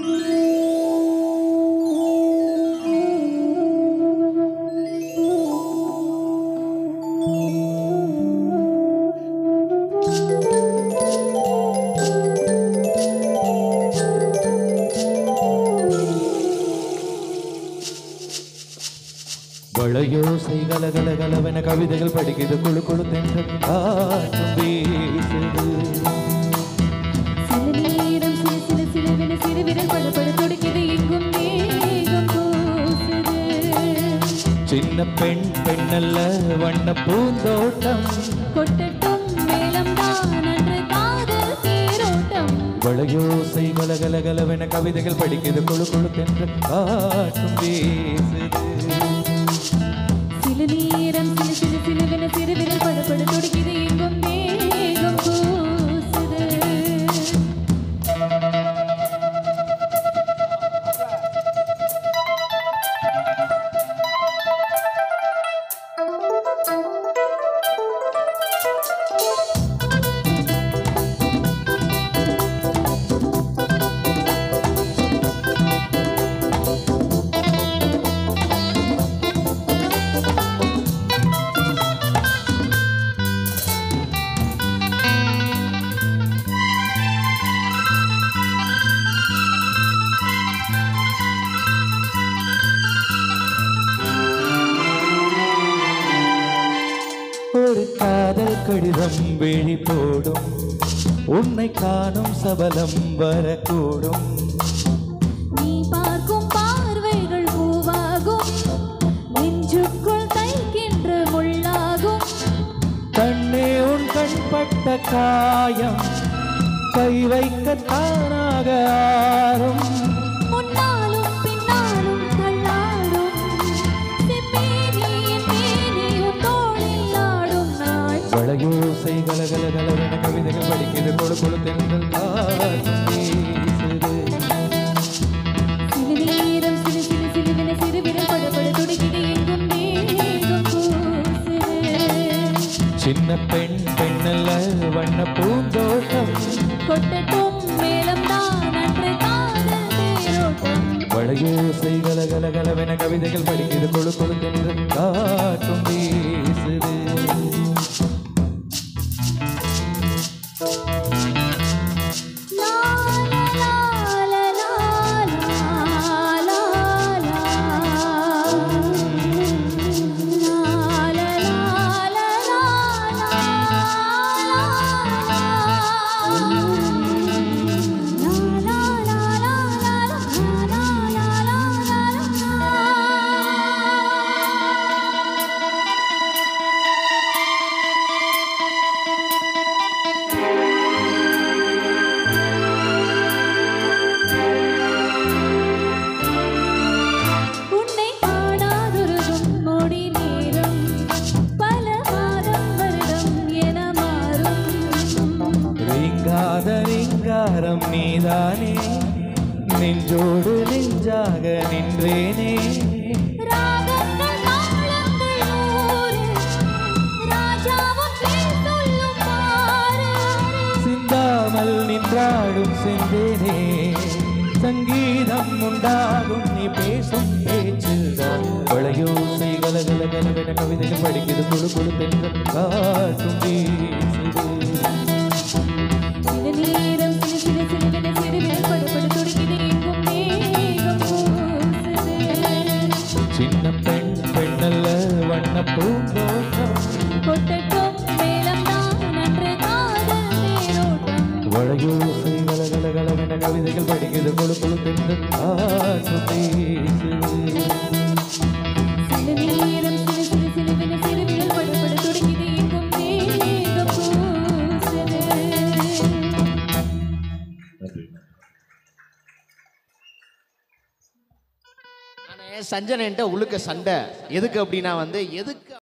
வளையோசை கலகல கலவென கவிதைகள் படிக்குது குழு குழு தென்று காற்றும் வீசுது சில நேரம் சிறு சிறு சிறுவென சிறுவிரல் படபட துடிக்குது எங்கும் மேகம் பூசுது சின்ன பெண் பெண்ணல்ல வண்ண பூந்தோட்டம் கொட்டட்டும் மேளம் தான் அன்று காதல் தேரோட்டம் வளையோசை கலகல கலவென கவிதைகள் படிக்குது குழு குழு தென்று காற்றும் வீசுது சில நேரம் சிறு சிறு சிறுவென சிறுவிரல் படபட துடிக்குது எங்கும் மேகம் பூசுது ஒரு காதல் கடிதம் விழி போடும் உன்னை காணும் சபலம் வரக்கூடும் நீ பார்க்கும் பார்வைகள் பூவாகும் நெஞ்சுக்குள் தைக்கின்ற முள்ளாகும் கண்ணே உன் கண்பட்ட காயம் கை வைக்க தானாக ஆறும் முன்னாலும் பின்னாலும் தள்ளாடும் செம்மேனி என் மேனி உன் தோளில் ஆடும் நாள் வளையோசை கலகல கலவென கவிதைகள் படிக்குது கொழு கொழு தென்றல் காற்றும் வீசுது சில நேரம் சிறு சிறு சிறுவென சிறுவிரல் படபட துடிக்குது எங்கும் மேகம் பூசுது சின்ன பெண் பெண்ணல்ல வண்ண பூந்தோட்டம் கொட்டட்டும் மேளம் தான் அன்று காதல் தேரோட்டம் வளையோசை கலகல கலவென கவிதைகள் படிக்குது கொழு கொழு தென்றல் காற்றும் வீசுது லா லா லா லா லா லா உன்னை காணாதொரு நொடி நேரம் பல மாதம் வருடம் என மாறும் ரீங்காத ரீங்காரம் நீதானே நெஞ்சோடு நெஞ்சாக நின்றேனே ராகங்கள் தாளங்கள் நூறு ராஜாவும் பேர் சொல்லும் பாரு சிந்தாமல் நின்றாடும் சென்றேனே சங்கீதம் உண்டாகும் நீ பேசும் பேச்சில்தான் வளையோசை கலகல கலவென கவிதைகள் படிக்குது குழு குழு தென்ற காற்றும் வீசுது சில நேரம் சிறு சிறு சிறுவென சிறுவிரல் படுபடு துடிக்குது எங்கும் மேகம் பூசுது சின்ன பெண் பெண்ணல்ல வண்ண பூந்தோட்டம் கொட்டட்டும் மேளம் தான் அன்று காதல் தேரோட்டம் வளையோசை கலகல கலவென கவிதைகள் படிக்குது குழு குழு தென்ற காற்றும் வீசுது சில நேரம் சிறு சிறு சிறுவென சிறுவிரல் படுபடு துடிக்குது எங்கும் மேகம் பூசுது நான் சஞ்சனன்ட்ட உள்ளுக்க சண்டை எதுக்கு அப்படின்னா வந்து எதுக்கு